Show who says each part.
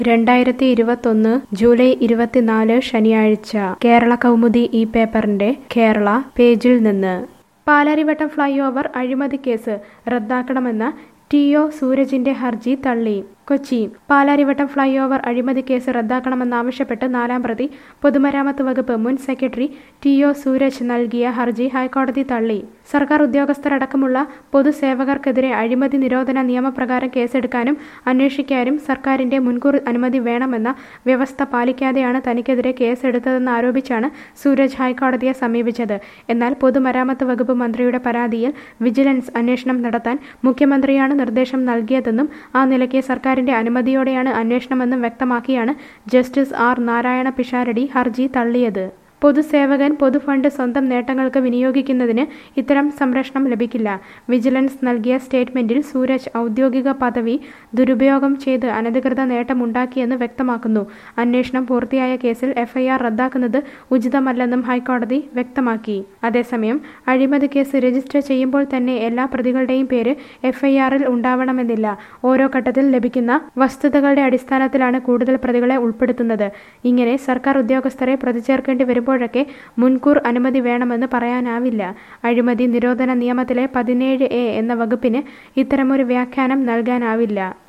Speaker 1: രണ്ടായിരത്തി ഇരുപത്തൊന്ന് ജൂലൈ ഇരുപത്തിനാല് ശനിയാഴ്ച കേരള കൗമുദി ഈ പേപ്പറിന്റെ കേരള പേജിൽ നിന്ന് പാലാരിവട്ടം ഫ്ലൈ ഓവർ അഴിമതി കേസ് റദ്ദാക്കണമെന്ന ടി ഒ സൂരജിന്റെ ഹർജി തള്ളി കൊച്ചി പാലാരിവട്ടം ഫ്ലൈ ഓവർ അഴിമതി കേസ് റദ്ദാക്കണമെന്നാവശ്യപ്പെട്ട് നാലാം പ്രതി പൊതുമരാമത്ത് വകുപ്പ് മുൻ സെക്രട്ടറി ടി ഒ സൂരജ് നൽകിയ ഹർജി ഹൈക്കോടതി തള്ളി സർക്കാർ ഉദ്യോഗസ്ഥരടക്കമുള്ള പൊതുസേവകർക്കെതിരെ അഴിമതി നിരോധന നിയമപ്രകാരം കേസെടുക്കാനും അന്വേഷിക്കാനും സർക്കാരിന്റെ മുൻകൂർ അനുമതി വേണമെന്ന വ്യവസ്ഥ പാലിക്കാതെയാണ് തനിക്കെതിരെ കേസെടുത്തതെന്ന് ആരോപിച്ചാണ് സൂരജ് ഹൈക്കോടതിയെ സമീപിച്ചത് എന്നാൽ പൊതുമരാമത്ത് വകുപ്പ് മന്ത്രിയുടെ പരാതിയിൽ വിജിലൻസ് അന്വേഷണം നടത്താൻ മുഖ്യമന്ത്രിയാണ് നിർദ്ദേശം നൽകിയതെന്നും ആ നിലയ്ക്ക് സർക്കാരിന്റെ അനുമതിയോടെയാണ് അന്വേഷണമെന്നും വ്യക്തമാക്കിയാണ് ജസ്റ്റിസ് ആർ നാരായണ പിഷാരടി ഹർജി തള്ളിയത് പൊതുസേവകൻ പൊതുഫണ്ട് സ്വന്തം നേട്ടങ്ങൾക്ക് വിനിയോഗിക്കുന്നതിന് ഇത്തരം സംരക്ഷണം ലഭിക്കില്ല വിജിലൻസ് നൽകിയ സ്റ്റേറ്റ്മെന്റിൽ സൂരജ് ഔദ്യോഗിക പദവി ദുരുപയോഗം ചെയ്ത് അനധികൃത നേട്ടമുണ്ടാക്കിയെന്ന് വ്യക്തമാക്കുന്നു അന്വേഷണം പൂർത്തിയായ കേസിൽ എഫ്ഐആർ റദ്ദാക്കുന്നത് ഉചിതമല്ലെന്നും ഹൈക്കോടതി വ്യക്തമാക്കി അതേസമയം അഴിമതി കേസ് രജിസ്റ്റർ ചെയ്യുമ്പോൾ തന്നെ എല്ലാ പ്രതികളുടെയും പേര് എഫ്ഐആറിൽ ഉണ്ടാവണമെന്നില്ല ഓരോ ഘട്ടത്തിൽ ലഭിക്കുന്ന വസ്തുതകളുടെ അടിസ്ഥാനത്തിലാണ് കൂടുതൽ പ്രതികളെ ഉൾപ്പെടുത്തുന്നത് ഇങ്ങനെ സർക്കാർ ഉദ്യോഗസ്ഥരെ പ്രതി ചേർക്കേണ്ടി വരുമ്പോൾ വരുമ്പോഴൊക്കെ മുൻകൂർ അനുമതി വേണമെന്ന് പറയാനാവില്ല അഴിമതി നിരോധന നിയമത്തിലെ പതിനേഴ് എ എന്ന വകുപ്പിന് ഇത്തരമൊരു വ്യാഖ്യാനം നൽകാനാവില്ല